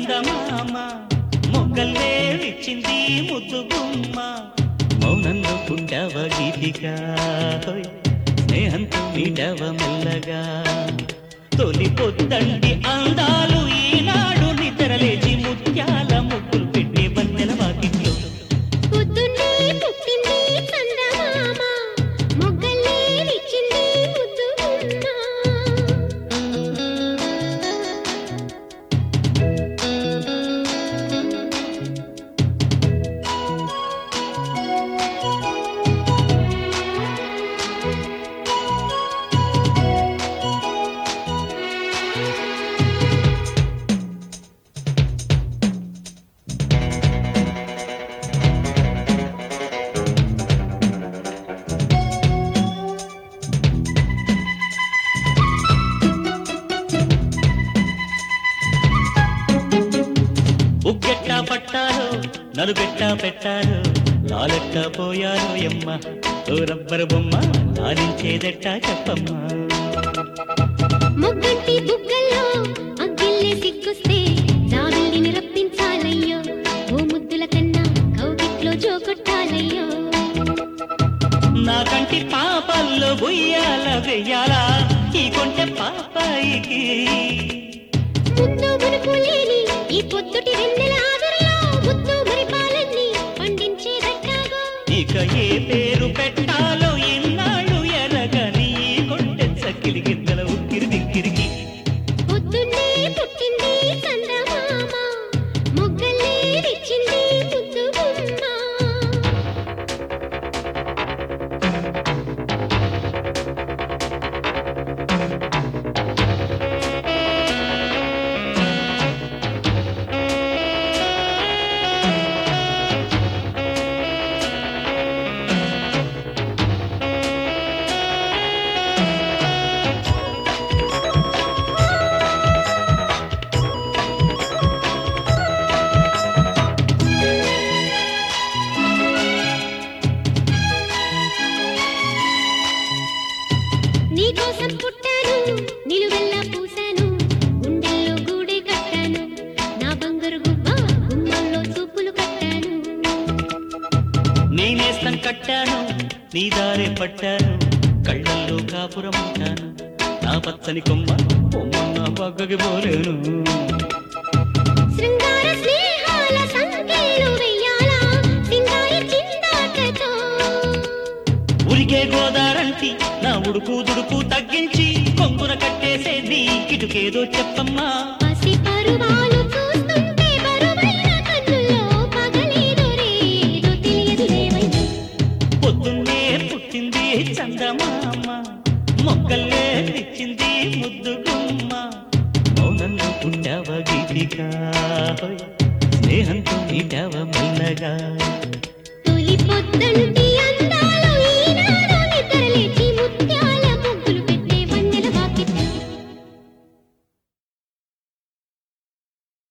చందమామ మొగ్గల్లే ఇచ్చింది ముద్దు గుమ్మ మౌనంలో పుట్టవ గీతిగా హోయ్, స్నేహంతో మీటవ మెల్లగా తొలి పొద్దండి అందాలు ఈనాడు నిద్రలేచి ముత్యాల ముగ్గులు పెట్టే బందెల వాకిట్లో పొద్దున్నే పుట్టింది చందమామ మొగ్గలే విచ్చింది ముద్దు గుమ్మ ఉగ్గెట్ట పట్టాలో నలుగెట్ట పెట్టాలో నాలెట్ట పోయాలో ఎమ్మ ఓ రబ్బరు బొమ్మ నాలించేదెట్టా చెప్పమ్మా మొగ్గంటి బుగ్గల్లో అగ్గిల్లే సిగ్గొస్తే జాబిల్లిని రప్పించాలయ్యో ఓ ముద్దుల కన్నా కౌగిట్లో జోకొట్టాలయ్యో నా కంటి పాపల్లో ఉయ్యాల వెయ్యాలా ఈ కొంటె పాపాయికి ముద్దు మునుపు లేని ఈ పొద్దుటి వెన్నెల ఆవిరిలో ముద్దు మురిపాలన్నీ పండించేదట్టాగో ఇక ఏ పేరు పెట్టాలో ఇన్నాళ్ళు ఎరగని ఈ కొంటె చక్కిలి గిద్దల ఉక్కిరి దిక్కిరికి పొద్దున్నే పుట్టింది చందమామ మొగ్గలే విచ్చింది ముద్దు గుమ్మ నీకోసం పుట్టాను నిలువెల్లా పూసాను గుండెల్లో గూడే కట్టాను నా బంగారు గువ్వ గుమ్మంలో చూపులు కట్టాను నేనేస్తం కట్టాను నీ దారే పట్టాను కళ్ళల్లో కాపురం ఉంటాను నా పచ్చని కొమ్మ కొమ్మన్న పక్కకి పోలేను శృంగార స్నేహాల సంఖ్యలు వెయ్యాలా సింగారి చిందాటతో ఉరికే గోదారంటి నా ఉడుకు దుడుకు తగ్గించి కొంగున కట్టేసేది కిటుకేదో చెప్పమ్మా పసి పరువాలు చూస్తుంటే బరువైన కన్నుల్లో పగలేదో రేదో తెలియదు లేవయ్యా పొద్దున్నే పుట్టింది చందమామ మొక్కల్లే ఇచ్చింది ముద్దు గుమ్మ మౌనంలో పుట్టావ గీతిగా హోయ్, స్నేహంతో నీటావ మెల్లగా తొలి పొద్దంటి